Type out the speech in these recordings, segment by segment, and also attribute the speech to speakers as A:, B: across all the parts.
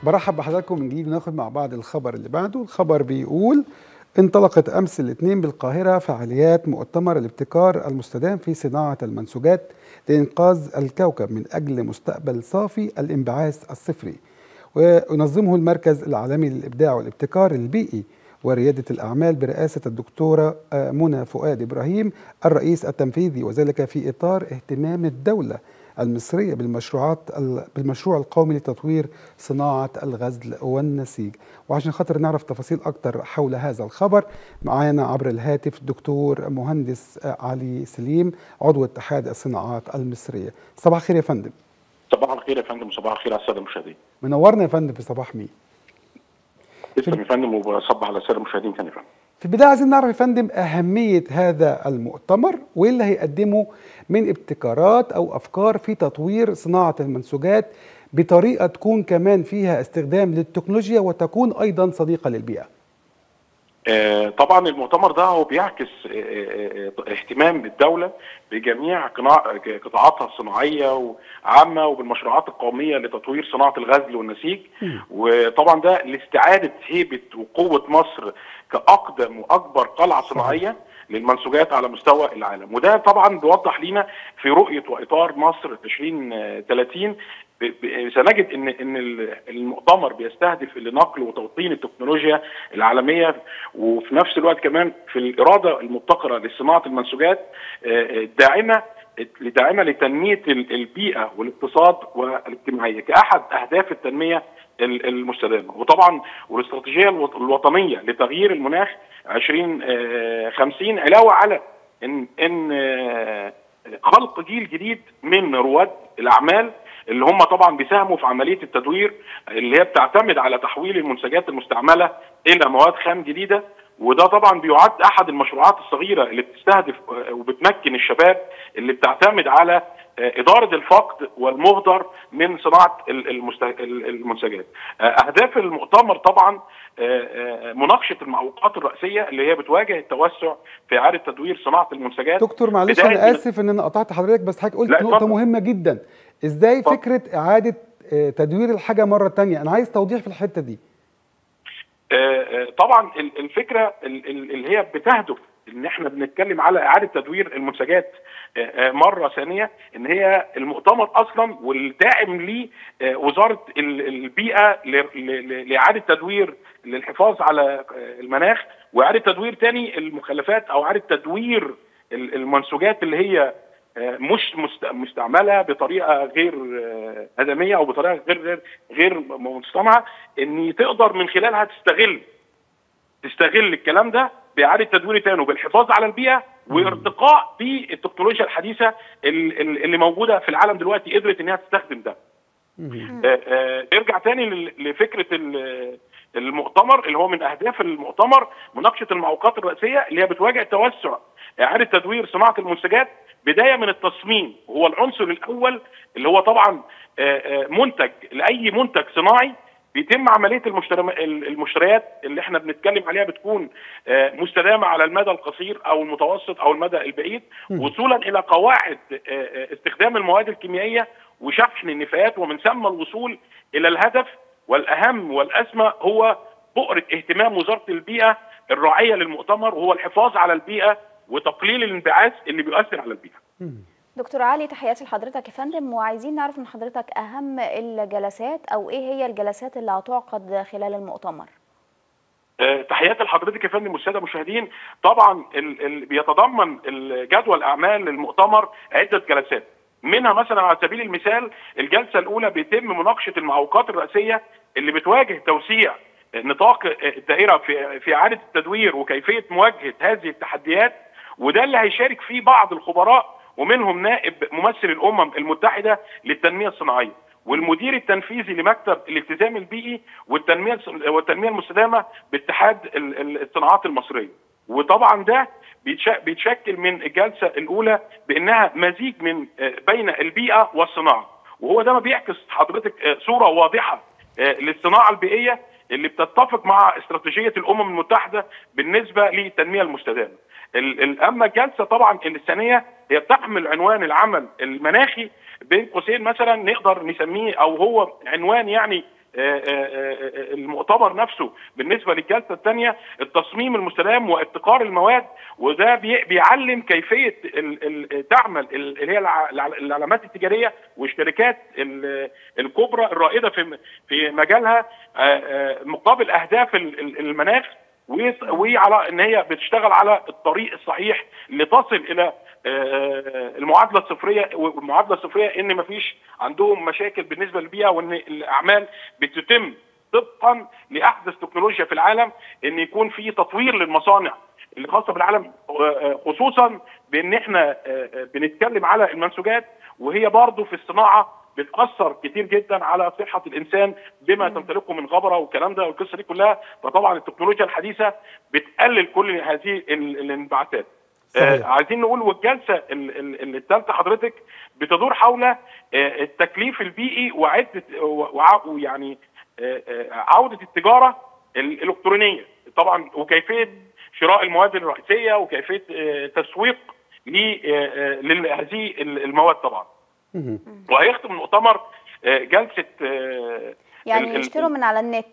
A: برحب بحضراتكم من جديد وناخد مع بعض الخبر اللي بعده الخبر بيقول انطلقت امس الاثنين بالقاهره فعاليات مؤتمر الابتكار المستدام في صناعه المنسوجات لانقاذ الكوكب من اجل مستقبل صافي الانبعاث الصفري وينظمه المركز العالمي للابداع والابتكار البيئي ورياده الاعمال برئاسه الدكتوره منى فؤاد ابراهيم الرئيس التنفيذي وذلك في اطار اهتمام الدوله المصرية بالمشروعات بالمشروع القومي لتطوير صناعة الغزل والنسيج وعشان خاطر نعرف تفاصيل أكتر حول هذا الخبر معانا عبر الهاتف الدكتور مهندس علي سليم عضو اتحاد الصناعات المصرية صباح الخير يا فندم
B: صباح الخير يا فندم صباح الخير على الساده المشاهدين
A: منورنا يا فندم في صباح مين
B: تسلم يا فندم وبصبح على الساده المشاهدين تاني يا فندم
A: في البداية عايزين نعرف يا فندم أهمية هذا المؤتمر وإيه اللي هيقدمه من ابتكارات أو أفكار في تطوير صناعة المنسوجات بطريقة تكون كمان فيها استخدام للتكنولوجيا وتكون أيضا صديقة للبيئة
B: آه طبعا المؤتمر ده هو بيعكس آه آه اهتمام الدولة بجميع قطاعاتها الصناعية وعامة وبالمشروعات القومية لتطوير صناعة الغزل والنسيج وطبعا ده لاستعادة هيبة وقوة مصر كأقدم وأكبر قلعة صناعية للمنسوجات على مستوى العالم وده طبعا بيوضح لينا في رؤية وإطار مصر 2030 سنجد ان ان المؤتمر بيستهدف لنقل وتوطين التكنولوجيا العالميه وفي نفس الوقت كمان في الاراده المبتكره لصناعه المنسوجات الداعمه لداعمه لتنميه البيئه والاقتصاد والاجتماعيه كاحد اهداف التنميه المستدامه وطبعا والاستراتيجيه الوطنيه لتغيير المناخ 2050 علاوه على ان ان خلق جيل جديد من رواد الاعمال اللي هم طبعا بيساهموا في عمليه التدوير اللي هي بتعتمد على تحويل المنتجات المستعمله الى مواد خام جديده وده طبعا بيعد احد المشروعات الصغيره اللي بتستهدف وبتمكن الشباب اللي بتعتمد على اداره الفقد والمهدر من صناعه المنتجات. اهداف المؤتمر طبعا مناقشه المعوقات الرئيسيه اللي هي بتواجه التوسع في اعاده تدوير صناعه المنتجات.
A: دكتور معلش انا اسف ان انا قطعت حضرتك بس حضرتك قلت نقطه فضل. مهمه جدا. ازاي فضل. فكره اعاده تدوير الحاجه مره ثانيه؟ انا عايز توضيح في الحته دي.
B: طبعا الفكره اللي هي بتهدف ان احنا بنتكلم على اعاده تدوير المنتجات مره ثانيه ان هي المؤتمر اصلا والداعم ليه وزاره البيئه لاعاده تدوير للحفاظ على المناخ واعاده تدوير تاني المخلفات او اعاده تدوير المنسوجات اللي هي مش مستعمله بطريقه غير ادميه او بطريقه غير غير غير مصطنعه ان تقدر من خلالها تستغل تستغل الكلام ده باعاده تدوير تاني وبالحفاظ على البيئه وارتقاء بالتكنولوجيا الحديثه اللي موجوده في العالم دلوقتي قدرت انها تستخدم ده. نرجع تاني لفكره المؤتمر اللي هو من اهداف المؤتمر مناقشه المعوقات الرئيسيه اللي هي بتواجه توسع اعاده تدوير صناعه المنتجات بدايه من التصميم وهو العنصر الاول اللي هو طبعا منتج لاي منتج صناعي بيتم عمليه المشتريات اللي احنا بنتكلم عليها بتكون مستدامه على المدى القصير او المتوسط او المدى البعيد وصولا الى قواعد استخدام المواد الكيميائيه وشحن النفايات ومن ثم الوصول الى الهدف والاهم والاسمى هو بؤره اهتمام وزاره البيئه الراعيه للمؤتمر وهو الحفاظ على البيئه وتقليل الانبعاث اللي بيؤثر على البيئه.
C: دكتور علي تحياتي لحضرتك يا فندم وعايزين نعرف من حضرتك اهم الجلسات او ايه هي الجلسات اللي هتعقد خلال المؤتمر.
B: أه تحياتي لحضرتك يا فندم والساده المشاهدين طبعا ال ال بيتضمن جدول اعمال المؤتمر عده جلسات منها مثلا على سبيل المثال الجلسه الاولى بيتم مناقشه المعوقات الرئيسيه اللي بتواجه توسيع نطاق الدائره في في اعاده التدوير وكيفيه مواجهه هذه التحديات وده اللي هيشارك فيه بعض الخبراء ومنهم نائب ممثل الامم المتحده للتنميه الصناعيه والمدير التنفيذي لمكتب الالتزام البيئي والتنميه والتنميه المستدامه باتحاد الصناعات المصريه وطبعا ده بيتشكل من الجلسه الاولى بانها مزيج من بين البيئه والصناعه وهو ده ما بيعكس حضرتك صوره واضحه للصناعه البيئيه اللي بتتفق مع استراتيجيه الامم المتحده بالنسبه للتنميه المستدامه. اما الجلسه طبعا الثانيه هي بتحمل عنوان العمل المناخي بين قوسين مثلا نقدر نسميه او هو عنوان يعني المؤتمر نفسه بالنسبه للجلسه الثانيه التصميم المستدام وابتكار المواد وده بيعلم كيفيه تعمل اللي هي العلامات التجاريه والشركات الكبرى الرائده في في مجالها مقابل اهداف المناخ وعلى ان هي بتشتغل على الطريق الصحيح لتصل الى المعادله الصفريه والمعادله الصفريه ان مفيش عندهم مشاكل بالنسبه للبيئه وان الاعمال بتتم طبقا لاحدث تكنولوجيا في العالم ان يكون في تطوير للمصانع اللي خاصه بالعالم خصوصا بان احنا بنتكلم على المنسوجات وهي برضه في الصناعه بتاثر كتير جدا على صحه الانسان بما تمتلكه من غبره والكلام ده والقصه دي كلها فطبعا التكنولوجيا الحديثه بتقلل كل هذه الانبعاثات آه عايزين نقول والجلسه الثالثه حضرتك بتدور حول التكليف البيئي وعده ويعني عوده التجاره الالكترونيه طبعا وكيفيه شراء المواد الرئيسيه وكيفيه تسويق لهذه المواد طبعا وهيختم المؤتمر جلسه
C: يعني يشتروا من على النت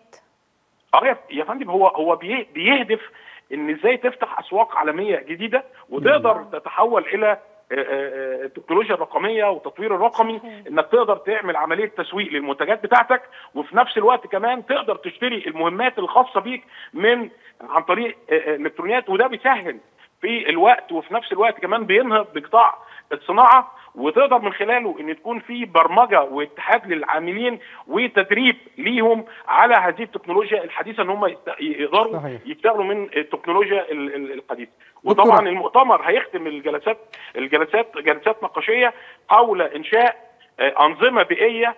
B: اه يا فندم هو هو بيهدف ان ازاي تفتح اسواق عالميه جديده وتقدر تتحول الى التكنولوجيا الرقميه والتطوير الرقمي انك تقدر تعمل عمليه تسويق للمنتجات بتاعتك وفي نفس الوقت كمان تقدر تشتري المهمات الخاصه بيك من عن طريق الالكترونيات وده بيسهل في الوقت وفي نفس الوقت كمان بينهض بقطاع الصناعه وتقدر من خلاله ان تكون في برمجه واتحاد للعاملين وتدريب ليهم على هذه التكنولوجيا الحديثه ان هم يقدروا صحيح. يشتغلوا من التكنولوجيا الحديثه وطبعا المؤتمر هيختم الجلسات الجلسات جلسات نقاشيه حول انشاء انظمه بيئيه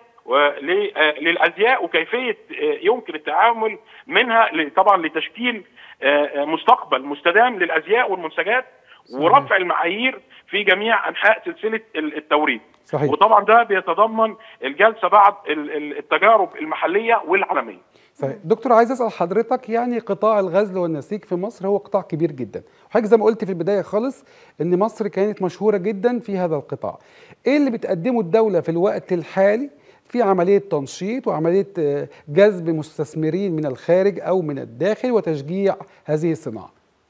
B: للازياء وكيفيه يمكن التعامل منها طبعا لتشكيل مستقبل مستدام للازياء والمنتجات ورفع المعايير في جميع انحاء سلسله التوريد
A: صحيح.
B: وطبعا ده بيتضمن الجلسه بعد التجارب المحليه والعالميه
A: صحيح دكتور عايز اسال حضرتك يعني قطاع الغزل والنسيج في مصر هو قطاع كبير جدا وحضرتك زي ما قلت في البدايه خالص ان مصر كانت مشهوره جدا في هذا القطاع ايه اللي بتقدمه الدوله في الوقت الحالي في عمليه تنشيط وعمليه جذب مستثمرين من الخارج او من الداخل وتشجيع هذه الصناعه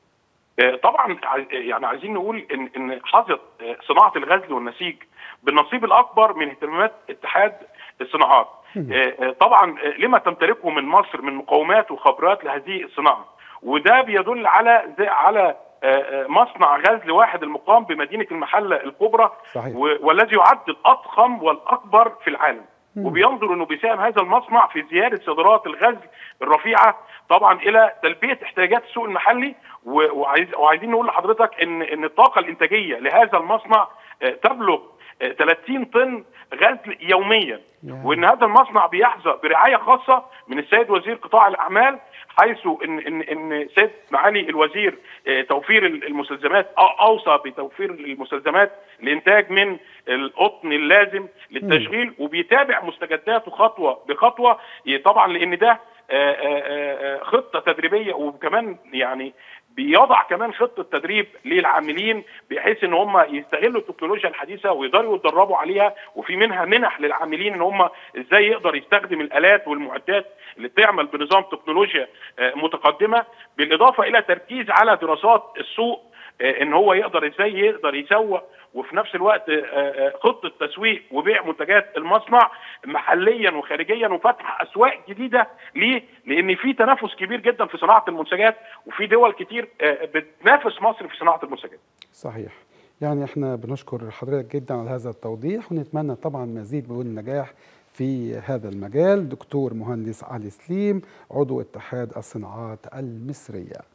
B: طبعا يعني عايزين نقول ان ان حظت صناعه الغزل والنسيج بالنصيب الاكبر من اهتمامات اتحاد الصناعات. طبعا لما تمتلكه من مصر من مقومات وخبرات لهذه الصناعه وده بيدل على على مصنع غزل واحد المقام بمدينه المحله الكبرى
A: صحيح.
B: والذي يعد الاضخم والاكبر في العالم. وبينظر انه بيساهم هذا المصنع في زياده صادرات الغزل الرفيعه طبعا الى تلبيه احتياجات السوق المحلي وعايز وعايزين نقول لحضرتك ان ان الطاقه الانتاجيه لهذا المصنع تبلغ 30 طن غزل يوميا وان هذا المصنع بيحظى برعايه خاصه من السيد وزير قطاع الاعمال حيث ان ان ان سيد معالي الوزير توفير المستلزمات اوصى بتوفير المستلزمات لانتاج من القطن اللازم للتشغيل وبيتابع مستجداته خطوه بخطوه طبعا لان ده خطه تدريبيه وكمان يعني بيضع كمان خطه تدريب للعاملين بحيث ان هم يستغلوا التكنولوجيا الحديثه ويقدروا يتدربوا عليها وفي منها منح للعاملين ان هم ازاي يقدر يستخدم الالات والمعدات اللي بتعمل بنظام تكنولوجيا متقدمه بالاضافه الى تركيز على دراسات السوق ان هو يقدر ازاي يقدر يسوق وفي نفس الوقت خطه تسويق وبيع منتجات المصنع محليا وخارجيا وفتح اسواق جديده ليه؟ لان في تنافس كبير جدا في صناعه المنتجات وفي دول كتير بتنافس مصر في صناعه المنتجات.
A: صحيح. يعني احنا بنشكر حضرتك جدا على هذا التوضيح ونتمنى طبعا مزيد من النجاح في هذا المجال دكتور مهندس علي سليم عضو اتحاد الصناعات المصريه